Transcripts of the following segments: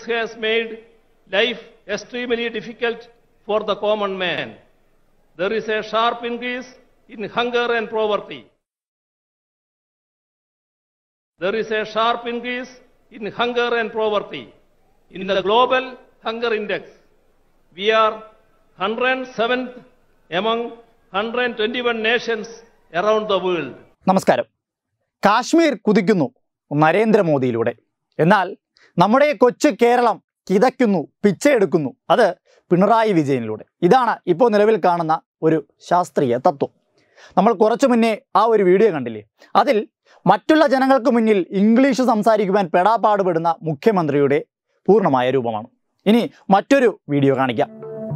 has made life extremely difficult for the common man. There is a sharp increase in hunger and poverty. There is a sharp increase in hunger and poverty. In the global hunger index, we are 107th among 121 nations around the world. നമസ്കാരം കാശ്മീർ കുതിക്കുന്നു നരേന്ദ്രമോദിയിലൂടെ എന്നാൽ നമ്മുടെ കൊച്ചു കേരളം കിതയ്ക്കുന്നു പിച്ചയെടുക്കുന്നു അത് പിണറായി വിജയനിലൂടെ ഇതാണ് ഇപ്പോൾ നിലവിൽ കാണുന്ന ഒരു ശാസ്ത്രീയ തത്വം നമ്മൾ കുറച്ചു മുന്നേ ആ ഒരു വീഡിയോ കണ്ടില്ലേ അതിൽ മറ്റുള്ള ജനങ്ങൾക്ക് മുന്നിൽ ഇംഗ്ലീഷ് സംസാരിക്കുവാൻ പെടാപ്പാടുപെടുന്ന മുഖ്യമന്ത്രിയുടെ പൂർണ്ണമായ രൂപമാണ് ഇനി മറ്റൊരു വീഡിയോ കാണിക്കാം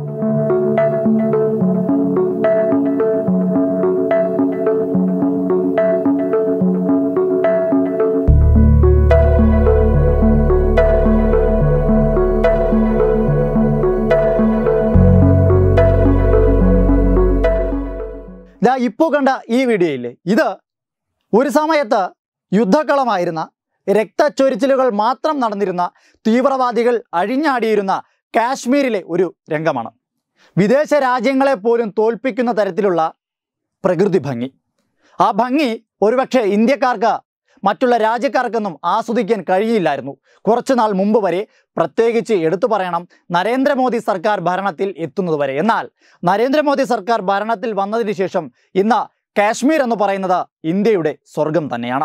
ദാ ഇപ്പോൾ കണ്ട ഈ വീഡിയോയില്ലേ ഇത് ഒരു സമയത്ത് യുദ്ധക്കളമായിരുന്ന രക്തച്ചൊരിച്ചിലുകൾ മാത്രം നടന്നിരുന്ന തീവ്രവാദികൾ അഴിഞ്ഞാടിയിരുന്ന കാശ്മീരിലെ ഒരു രംഗമാണ് വിദേശ രാജ്യങ്ങളെ പോലും തോൽപ്പിക്കുന്ന തരത്തിലുള്ള പ്രകൃതി ഭംഗി ആ ഭംഗി ഒരുപക്ഷെ ഇന്ത്യക്കാർക്ക് മറ്റുള്ള രാജ്യക്കാർക്കൊന്നും ആസ്വദിക്കാൻ കഴിയില്ലായിരുന്നു കുറച്ചു നാൾ മുമ്പ് വരെ പ്രത്യേകിച്ച് എടുത്തു പറയണം നരേന്ദ്രമോദി സർക്കാർ ഭരണത്തിൽ എത്തുന്നത് വരെ എന്നാൽ നരേന്ദ്രമോദി സർക്കാർ ഭരണത്തിൽ വന്നതിന് ശേഷം ഇന്ന് കാശ്മീർ എന്ന് പറയുന്നത് ഇന്ത്യയുടെ സ്വർഗം തന്നെയാണ്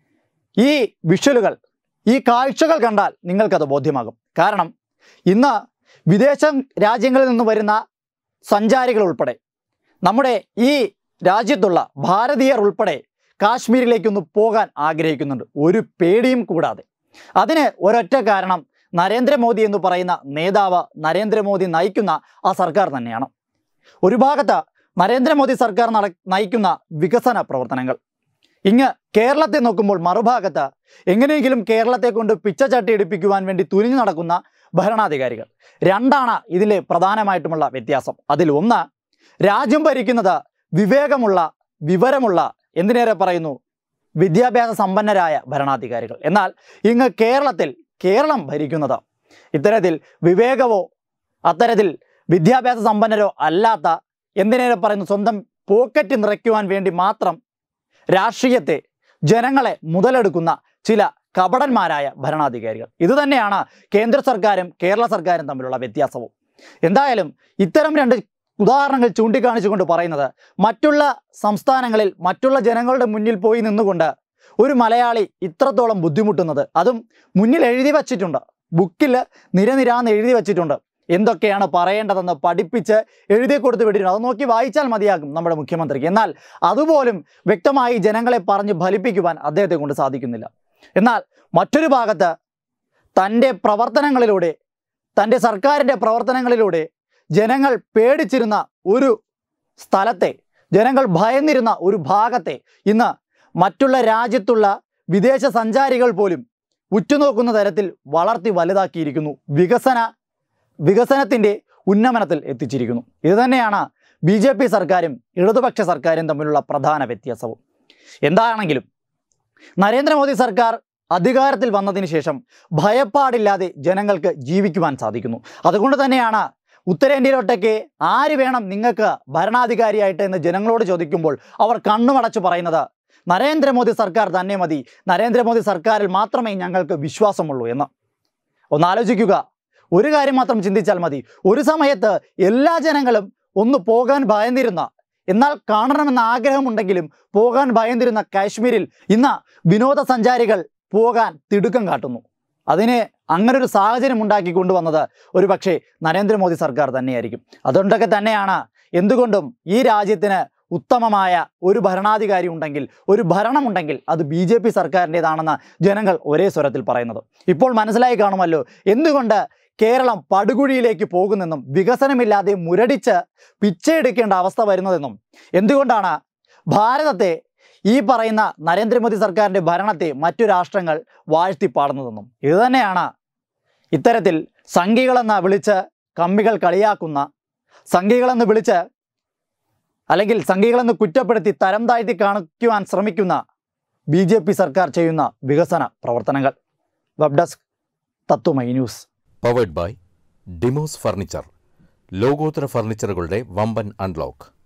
ഈ വിഷ്വലുകൾ ഈ കാഴ്ചകൾ കണ്ടാൽ നിങ്ങൾക്കത് ബോധ്യമാകും കാരണം ഇന്ന് വിദേശ രാജ്യങ്ങളിൽ നിന്ന് വരുന്ന സഞ്ചാരികൾ ഉൾപ്പെടെ നമ്മുടെ ഈ രാജ്യത്തുള്ള ഭാരതീയർ ഉൾപ്പെടെ കാശ്മീരിലേക്കൊന്ന് പോകാൻ ആഗ്രഹിക്കുന്നുണ്ട് ഒരു പേടിയും കൂടാതെ അതിന് ഒരൊറ്റ കാരണം നരേന്ദ്രമോദി എന്ന് പറയുന്ന നേതാവ് നരേന്ദ്രമോദി നയിക്കുന്ന ആ സർക്കാർ തന്നെയാണ് ഒരു ഭാഗത്ത് നരേന്ദ്രമോദി സർക്കാർ നട നയിക്കുന്ന വികസന പ്രവർത്തനങ്ങൾ ഇങ്ങ് കേരളത്തെ നോക്കുമ്പോൾ മറുഭാഗത്ത് എങ്ങനെയെങ്കിലും കേരളത്തെ കൊണ്ട് പിച്ചച്ചട്ടി എടുപ്പിക്കുവാൻ വേണ്ടി തുനിഞ്ഞു നടക്കുന്ന ഭരണാധികാരികൾ രണ്ടാണ് ഇതിലെ പ്രധാനമായിട്ടുമുള്ള വ്യത്യാസം അതിൽ ഒന്ന് രാജ്യം ഭരിക്കുന്നത് വിവേകമുള്ള വിവരമുള്ള എന്തിനേറെ പറയുന്നു വിദ്യാഭ്യാസ സമ്പന്നരായ ഭരണാധികാരികൾ എന്നാൽ ഇങ്ങ് കേരളത്തിൽ കേരളം ഭരിക്കുന്നത് ഇത്തരത്തിൽ വിവേകവോ അത്തരത്തിൽ വിദ്യാഭ്യാസ സമ്പന്നരോ അല്ലാത്ത എന്തിനേറെ പറയുന്നു സ്വന്തം പോക്കറ്റ് നിറയ്ക്കുവാൻ വേണ്ടി മാത്രം രാഷ്ട്രീയത്തെ ജനങ്ങളെ മുതലെടുക്കുന്ന ചില കപടന്മാരായ ഭരണാധികാരികൾ ഇതുതന്നെയാണ് കേന്ദ്ര സർക്കാരും കേരള സർക്കാരും തമ്മിലുള്ള വ്യത്യാസവും എന്തായാലും ഇത്തരം രണ്ട് ഉദാഹരണങ്ങൾ ചൂണ്ടിക്കാണിച്ചുകൊണ്ട് പറയുന്നത് മറ്റുള്ള സംസ്ഥാനങ്ങളിൽ മറ്റുള്ള ജനങ്ങളുടെ മുന്നിൽ പോയി നിന്നുകൊണ്ട് ഒരു മലയാളി ഇത്രത്തോളം ബുദ്ധിമുട്ടുന്നത് അതും മുന്നിൽ എഴുതി വച്ചിട്ടുണ്ട് ബുക്കിൽ നിരനിരാന്ന് എഴുതി വച്ചിട്ടുണ്ട് എന്തൊക്കെയാണ് പറയേണ്ടതെന്ന് പഠിപ്പിച്ച് എഴുതി കൊടുത്ത് വിട്ടിട്ടുണ്ട് അത് നോക്കി വായിച്ചാൽ മതിയാകും നമ്മുടെ മുഖ്യമന്ത്രിക്ക് എന്നാൽ അതുപോലും വ്യക്തമായി ജനങ്ങളെ പറഞ്ഞ് ഫലിപ്പിക്കുവാൻ അദ്ദേഹത്തെ കൊണ്ട് സാധിക്കുന്നില്ല എന്നാൽ മറ്റൊരു ഭാഗത്ത് തൻ്റെ പ്രവർത്തനങ്ങളിലൂടെ തൻ്റെ സർക്കാരിൻ്റെ പ്രവർത്തനങ്ങളിലൂടെ ജനങ്ങൾ പേടിച്ചിരുന്ന ഒരു സ്ഥലത്തെ ജനങ്ങൾ ഭയന്നിരുന്ന ഒരു ഭാഗത്തെ ഇന്ന് മറ്റുള്ള രാജ്യത്തുള്ള വിദേശ സഞ്ചാരികൾ പോലും ഉറ്റുനോക്കുന്ന തരത്തിൽ വളർത്തി വലുതാക്കിയിരിക്കുന്നു വികസന വികസനത്തിൻ്റെ ഉന്നമനത്തിൽ എത്തിച്ചിരിക്കുന്നു ഇത് തന്നെയാണ് ബി ജെ പി സർക്കാരും ഇടതുപക്ഷ സർക്കാരും തമ്മിലുള്ള പ്രധാന വ്യത്യാസവും എന്താണെങ്കിലും നരേന്ദ്രമോദി സർക്കാർ അധികാരത്തിൽ വന്നതിന് ശേഷം ഭയപ്പാടില്ലാതെ ജനങ്ങൾക്ക് ജീവിക്കുവാൻ സാധിക്കുന്നു അതുകൊണ്ട് തന്നെയാണ് ഉത്തരേന്ത്യയിലൊട്ടൊക്കെ ആര് വേണം നിങ്ങൾക്ക് ഭരണാധികാരിയായിട്ട് എന്ന് ജനങ്ങളോട് ചോദിക്കുമ്പോൾ അവർ കണ്ണുമടച്ച് പറയുന്നത് നരേന്ദ്രമോദി സർക്കാർ തന്നെ മതി നരേന്ദ്രമോദി സർക്കാരിൽ മാത്രമേ ഞങ്ങൾക്ക് വിശ്വാസമുള്ളൂ എന്ന് ഒന്നാലോചിക്കുക ഒരു കാര്യം മാത്രം ചിന്തിച്ചാൽ മതി ഒരു സമയത്ത് എല്ലാ ജനങ്ങളും ഒന്ന് പോകാൻ ഭയന്നിരുന്ന എന്നാൽ കാണണമെന്ന ആഗ്രഹമുണ്ടെങ്കിലും പോകാൻ ഭയന്നിരുന്ന കാശ്മീരിൽ ഇന്ന് വിനോദസഞ്ചാരികൾ പോകാൻ തിടുക്കം കാട്ടുന്നു അതിന് അങ്ങനെ ഒരു സാഹചര്യം ഉണ്ടാക്കി കൊണ്ടുവന്നത് ഒരു പക്ഷേ നരേന്ദ്രമോദി സർക്കാർ തന്നെയായിരിക്കും അതുകൊണ്ടൊക്കെ തന്നെയാണ് എന്തുകൊണ്ടും ഈ രാജ്യത്തിന് ഉത്തമമായ ഒരു ഭരണാധികാരി ഉണ്ടെങ്കിൽ ഒരു ഭരണമുണ്ടെങ്കിൽ അത് ബി ജെ പി സർക്കാരിൻ്റെതാണെന്ന് ജനങ്ങൾ ഒരേ സ്വരത്തിൽ പറയുന്നത് ഇപ്പോൾ മനസ്സിലായി കാണുമല്ലോ എന്തുകൊണ്ട് കേരളം പടുകുഴിയിലേക്ക് പോകുന്നെന്നും വികസനമില്ലാതെ മുരടിച്ച് പിച്ചയെടുക്കേണ്ട അവസ്ഥ വരുന്നതെന്നും എന്തുകൊണ്ടാണ് ഭാരതത്തെ ഈ പറയുന്ന നരേന്ദ്രമോദി സർക്കാരിൻ്റെ ഭരണത്തെ മറ്റു രാഷ്ട്രങ്ങൾ വാഴ്ത്തിപ്പാടുന്നതെന്നും ഇതുതന്നെയാണ് ഇത്തരത്തിൽ സംഘികളെന്ന് വിളിച്ച് കമ്മികൾ കളിയാക്കുന്ന സംഘികളെന്ന് വിളിച്ച് അല്ലെങ്കിൽ സംഘികളെന്ന് കുറ്റപ്പെടുത്തി തരം താഴ്ത്തി കാണിക്കുവാൻ ശ്രമിക്കുന്ന ബി ജെ പി സർക്കാർ ചെയ്യുന്ന വികസന പ്രവർത്തനങ്ങൾ വെബ് ഡെസ്ക് തത്വമൈ news powered by Demos furniture ലോകോത്തര ഫർണിച്ചറുകളുടെ വമ്പൻ അൺലോക്ക്